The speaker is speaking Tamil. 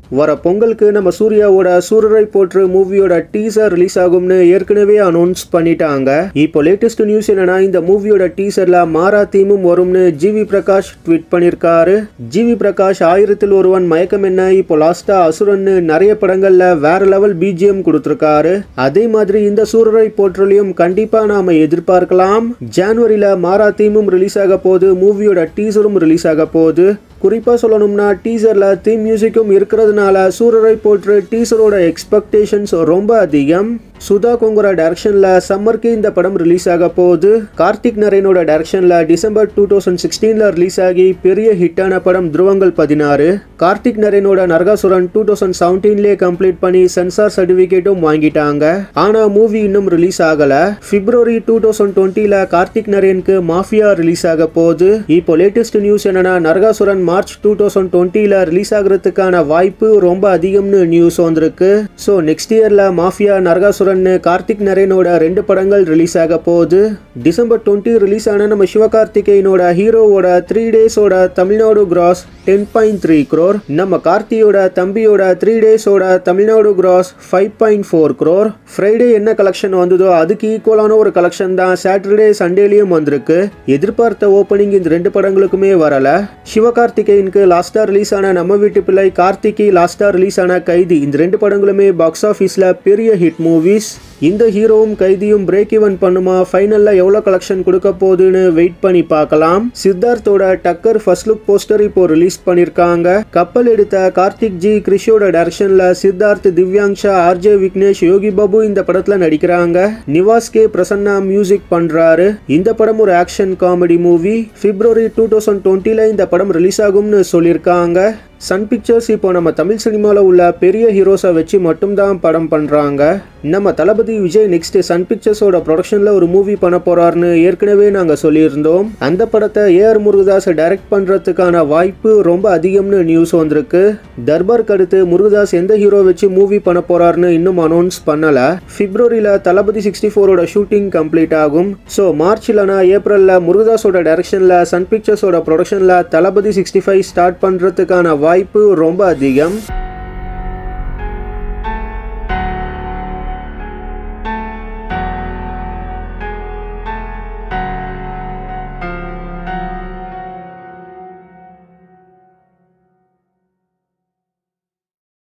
வர பொங்கலுக்கு நம்ம சூர்யாவோட சூரரை போற்று மூவியோட டீசர் ரிலீஸ் ஆகும்னு ஏற்கனவே அனௌன்ஸ் பண்ணிட்டாங்க இப்போ லேட்டஸ்ட் நியூஸ் என்னன்னா இந்த மூவியோட டீசர்ல மாரா தீமும் வரும்னு ஜிவி பிரகாஷ் ட்வீட் பண்ணிருக்காரு ஜிவி பிரகாஷ் ஆயிரத்தில் ஒருவன் மயக்கம் என்ன இப்போ லாஸ்டா அசுரன்னு நிறைய படங்கள்ல வேற லெவல் பிஜிஎம் கொடுத்திருக்காரு அதே மாதிரி இந்த சூரரை போற்றலையும் கண்டிப்பா நாம எதிர்பார்க்கலாம் ஜனவரியில மாரா தீமும் ரிலீஸ் ஆக போகுது மூவியோட டீசரும் ரிலீஸ் ஆக போகுது குறிப்பா சொல்லணும்னா டீசர்ல தீம் மியூசிக்கும் இருக்கிறதுனால சூரரை போற்று டீசரோட எக்ஸ்பெக்டேஷன்ஸ் ரொம்ப அதிகம் சுதா கொங்குரா டைரக்ஷன்ல சம்மருக்கு இந்த படம் ரிலீஸ் ஆக போகுது கார்த்திக் நரேனோட டைரக்ஷன்ல டிசம்பர் டூ தௌசண்ட் சிக்ஸ்டீன்ல ரிலீஸ் ஆகி பெரிய ஹிட்டான படம் துருவங்கள் பதினாறு கார்த்திக் நரேனோட நரகாசுரன் டூ தௌசண்ட் செவன்டீன்லேயே கம்ப்ளீட் பண்ணி சென்சார் சர்டிபிகேட்டும் வாங்கிட்டாங்க ஆனா மூவி இன்னும் ரிலீஸ் ஆகல பிப்ரவரி டூ தௌசண்ட் டுவெண்ட்டில கார்த்திக் நரேனுக்கு மாஃபியா ரிலீஸ் ஆக போகுது இப்போ லேட்டஸ்ட் நியூஸ் என்னன்னா நரகாசுரன் மார்ச் டூ தௌசண்ட் டுவெண்ட்டில ரிலீஸ் ஆகிறதுக்கான வாய்ப்பு ரொம்ப அதிகம்னு நியூஸ் வந்திருக்கு ஸோ நெக்ஸ்ட் இயர்ல மாஃபியா நரகாசுரன் கார்த்திக் நரேனோட ரெண்டு படங்கள் ரிலீஸ் ஆக போகுது டிசம்பர் டுவெண்ட்டி ரிலீஸ் ஆன நம்ம சிவகார்த்திகேயனோட ஹீரோவோட த்ரீ டேஸோட Tamil Nadu gross ten point three crore நம்ம கார்த்தியோட தம்பியோட த்ரீ டேஸோட Tamil Nadu gross five point four crore Friday என்ன கலெக்ஷன் வந்ததோ அதுக்கு ஈக்குவலான ஒரு கலெக்ஷன் தான் சாட்டர்டே சண்டேலையும் வந்திருக்கு எதிர்பார்த்த ஓப்பனிங் இந்த ரெண்டு படங்களுக்குமே வரல சிவகார்த்திகேயனுக்கு லாஸ்டா ரிலீஸ் ஆன நம்ம வீட்டு பிள்ளை கார்த்திகி லாஸ்டா ரிலீஸ் ஆன கைதி இந்த ரெண்டு படங்களுமே பாக்ஸ் ஆஃபீஸில் பெரிய ஹிட் மூவிஸ் இந்த ஹீரோவும் கைதியும் பிரேக் ஈவன் பண்ணுமா ஃபைனல்ல எவ்வளோ கலெக்ஷன் கொடுக்க போகுதுன்னு வெயிட் பண்ணி பார்க்கலாம் சித்தார்த்தோட டக்கர் ஃபர்ஸ்ட் லுக் போஸ்டர் இப்போ ரிலீஸ் பண்ணிருக்காங்க கப்பல் எடுத்த கார்த்திக் ஜி கிரிஷோட டைரக்ஷன்ல சித்தார்த் திவ்யாங்ஷா ஆர்ஜே விக்னேஷ் யோகி பாபு இந்த படத்துல நடிக்கிறாங்க நிவாஸ் கே பிரசன்னா மியூசிக் பண்றாரு இந்த படம் ஒரு action comedy movie February two thousand டுவெண்ட்டில இந்த படம் ரிலீஸ் ஆகும்னு சொல்லியிருக்காங்க சன் பிக்சர்ஸ் இப்போ நம்ம தமிழ் சினிமாவில் உள்ள பெரிய ஹீரோஸை வச்சு மட்டும்தான் படம் பண்ணுறாங்க நம்ம தளபதி விஜய் நெக்ஸ்ட் சன் பிக்சர்ஸோட ப்ரொடக்ஷனில் ஒரு மூவி பண்ண போறாருன்னு ஏற்கனவே நாங்கள் சொல்லியிருந்தோம் அந்த படத்தை ஏஆர் முருகதாஸ் டைரக்ட் பண்ணுறதுக்கான வாய்ப்பு ரொம்ப அதிகம்னு நியூஸ் வந்திருக்கு தர்பாருக்கு அடுத்து முருகதாஸ் எந்த ஹீரோ வச்சு மூவி பண்ண போறாருன்னு இன்னும் அனௌன்ஸ் பண்ணல பிப்ரவரியில் தளபதி சிக்ஸ்டி ஃபோரோட ஷூட்டிங் கம்ப்ளீட் ஆகும் ஸோ மார்ச் இல்லைனா ஏப்ரலில் முருகதாஸோட டைரக்ஷனில் சன் பிக்சர்ஸோட ப்ரொடக்ஷனில் தளபதி சிக்ஸ்டி ஃபைவ் ஸ்டார்ட் பண்ணுறதுக்கான வாய்ப்பு ரொம்ப அதிகம்